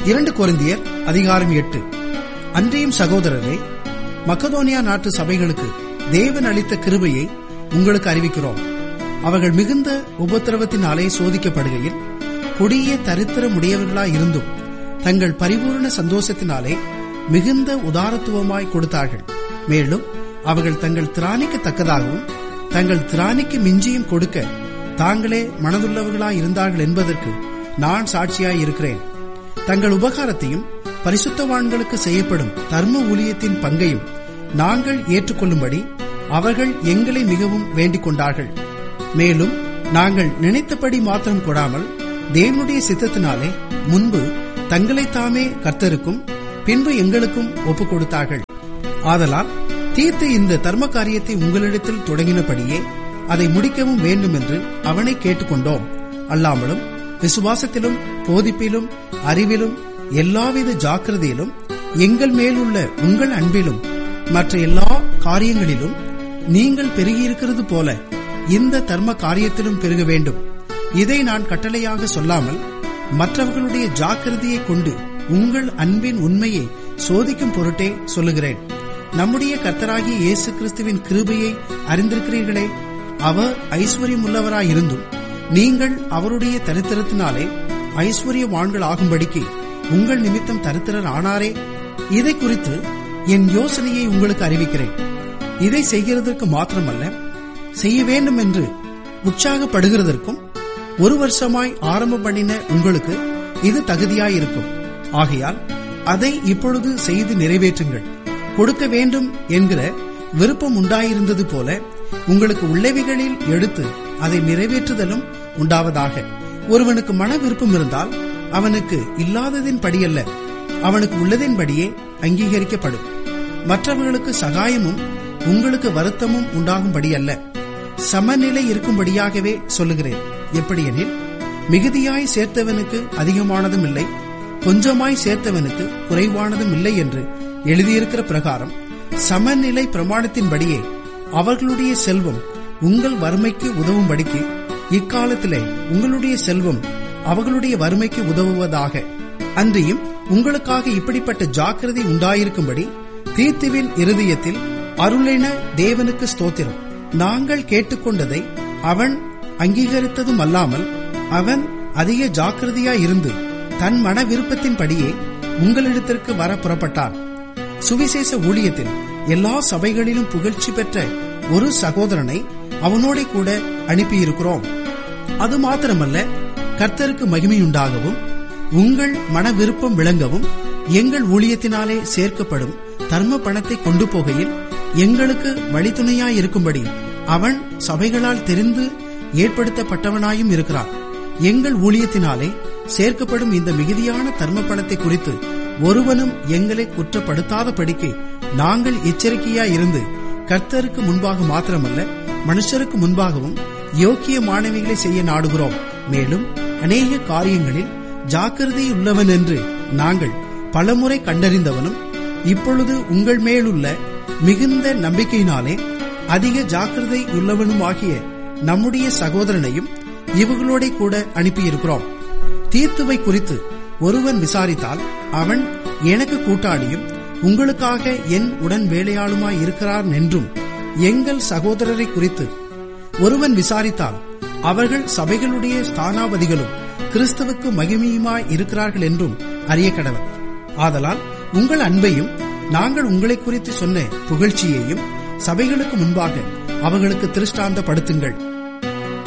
இரண்டு கொரிந்தியர் அதிகாரம் எட்டு அன்றையும் சகோதரரே மக்கதோனியா நாட்டு சபைகளுக்கு தேவன் அளித்த கிருபையை உங்களுக்கு அறிவிக்கிறோம் அவர்கள் மிகுந்த உபத்திரவத்தினாலே சோதிக்கப்படுகையில் கொடிய தரித்திரமுடையவர்களாய் இருந்தும் தங்கள் பரிபூர்ண சந்தோஷத்தினாலே மிகுந்த உதாரத்துவமாய் கொடுத்தார்கள் மேலும் அவர்கள் தங்கள் திராணிக்கு தக்கதாகவும் தங்கள் திராணிக்கு மிஞ்சியும் கொடுக்க தாங்களே மனதுள்ளவர்களாய் இருந்தார்கள் என்பதற்கு நான் சாட்சியாய் இருக்கிறேன் தங்கள் உபகாரத்தையும் பரிசுத்தவான்களுக்கு செய்யப்படும் தர்ம ஊழியத்தின் பங்கையும் நாங்கள் ஏற்றுக்கொள்ளும்படி அவர்கள் எங்களை மிகவும் வேண்டிக் கொண்டார்கள் மேலும் நாங்கள் நினைத்தபடி மாத்திரம் கொடாமல் தேவனுடைய சித்தத்தினாலே முன்பு தங்களைத்தாமே கர்த்தருக்கும் பின்பு எங்களுக்கும் ஒப்புக் கொடுத்தார்கள் ஆதலால் தீர்த்து இந்த தர்ம காரியத்தை உங்களிடத்தில் தொடங்கினபடியே அதை முடிக்கவும் வேண்டும் என்று அவனை கேட்டுக்கொண்டோம் அல்லாமலும் விசுவாசத்திலும் போதிப்பிலும் அறிவிலும் எல்லாவித ஜாக்கிரதையிலும் எங்கள் மேலுள்ள உங்கள் அன்பிலும் மற்ற எல்லா காரியங்களிலும் நீங்கள் பெருகியிருக்கிறது போல இந்த தர்ம காரியத்திலும் பெருக வேண்டும் இதை நான் கட்டளையாக சொல்லாமல் மற்றவர்களுடைய ஜாக்கிரதையை கொண்டு உங்கள் அன்பின் உண்மையை சோதிக்கும் பொருட்டே சொல்லுகிறேன் நம்முடைய கர்த்தராகிய இயேசு கிறிஸ்துவின் கிருபையை அறிந்திருக்கிறீர்களே அவர் ஐஸ்வர்யமுள்ளவராயிருந்தும் நீங்கள் அவருடைய தரித்திரத்தினாலே ஐஸ்வர்யவான்கள் ஆகும்படிக்கு உங்கள் நிமித்தம் தரித்திரர் ஆனாரே இதை குறித்து என் யோசனையை உங்களுக்கு அறிவிக்கிறேன் இதை செய்கிறதற்கு மாத்திரமல்ல செய்ய வேண்டும் என்று உற்சாகப்படுகிறதற்கும் ஒரு வருஷமாய் ஆரம்பம் பண்ணின உங்களுக்கு இது தகுதியாயிருக்கும் ஆகையால் அதை இப்பொழுது செய்து நிறைவேற்றுங்கள் கொடுக்க வேண்டும் என்கிற விருப்பம் உண்டாயிருந்தது போல உங்களுக்கு உள்ளவைகளில் எடுத்து அதை நிறைவேற்றுதலும் உண்டாவதாக ஒருவனுக்கு மன விருப்பம் இருந்தால் அவனுக்கு இல்லாததின் படியல்ல அவனுக்கு உள்ளதின்படியே அங்கீகரிக்கப்படும் மற்றவர்களுக்கு சகாயமும் உங்களுக்கு வருத்தமும் உண்டாகும்படியல்ல சமநிலை இருக்கும்படியாகவே சொல்லுகிறேன் எப்படியெனில் மிகுதியாய் சேர்த்தவனுக்கு அதிகமானதும் இல்லை கொஞ்சமாய் சேர்த்தவனுக்கு குறைவானதும் இல்லை என்று எழுதியிருக்கிற பிரகாரம் சமநிலை பிரமாணத்தின்படியே அவர்களுடைய செல்வம் உங்கள் வறுமைக்கு உதவும்படிக்கு இக்காலத்திலே உங்களுடைய செல்வம் அவர்களுடைய வறுமைக்கு உதவுவதாக அன்றியும் உங்களுக்காக இப்படிப்பட்ட ஜாக்கிரதை உண்டாயிருக்கும்படி தீர்த்துவின் இருதயத்தில் அருளின தேவனுக்கு ஸ்தோத்திரம் நாங்கள் கேட்டுக்கொண்டதை அவன் அங்கீகரித்ததும் அல்லாமல் அவன் அதிக ஜாக்கிரதையாயிருந்து தன் மன விருப்பத்தின்படியே உங்களிடத்திற்கு வர புறப்பட்டான் சுவிசேஷ ஊழியத்தில் எல்லா சபைகளிலும் புகழ்ச்சி பெற்ற ஒரு சகோதரனை அவனோட கூட அனுப்பியிருக்கிறோம் அது மாத்திரமல்ல கர்த்தருக்கு மகிமையுண்டாகவும் உங்கள் மன விருப்பம் விளங்கவும் எங்கள் ஊழியத்தினாலே சேர்க்கப்படும் தர்ம பணத்தை கொண்டு போகையில் எங்களுக்கு வழித்துணையாயிருக்கும்படி அவன் சபைகளால் தெரிந்து ஏற்படுத்தப்பட்டவனாயும் இருக்கிறான் எங்கள் ஊழியத்தினாலே சேர்க்கப்படும் இந்த மிகுதியான தர்ம பணத்தை குறித்து ஒருவனும் எங்களை குற்றப்படுத்தாதபடிக்கு நாங்கள் எச்சரிக்கையாயிருந்து கர்த்தருக்கு முன்பாக மாத்திரமல்ல மனுஷருக்கு முன்பாகவும் யோக்கிய மாணவிகளை செய்ய நாடுகிறோம் மேலும் அநேக காரியங்களில் ஜாக்கிரதையுள்ளவன் என்று நாங்கள் பலமுறை கண்டறிந்தவனும் இப்பொழுது உங்கள் மேலுள்ள மிகுந்த நம்பிக்கையினாலே அதிக ஜாக்கிரதை உள்ளவனுமாகிய நம்முடைய சகோதரனையும் இவர்களோட கூட அனுப்பியிருக்கிறோம் தீர்த்துவை குறித்து ஒருவன் விசாரித்தால் அவன் எனக்கு கூட்டாளியும் உங்களுக்காக என் உடன் வேலையாளுமாய் இருக்கிறார் என்றும் எங்கள் சகோதரரை குறித்து ஒருவன் விசாரித்தால் அவர்கள் சபைகளுடைய ஸ்தானாபதிகளும் கிறிஸ்துவுக்கு மகிமையுமாய் இருக்கிறார்கள் என்றும் அறிய கடவர் ஆதலால் உங்கள் அன்பையும் நாங்கள் உங்களை குறித்து சொன்ன புகழ்ச்சியையும் சபைகளுக்கு முன்பாக அவர்களுக்கு திருஷ்டாந்தப்படுத்துங்கள்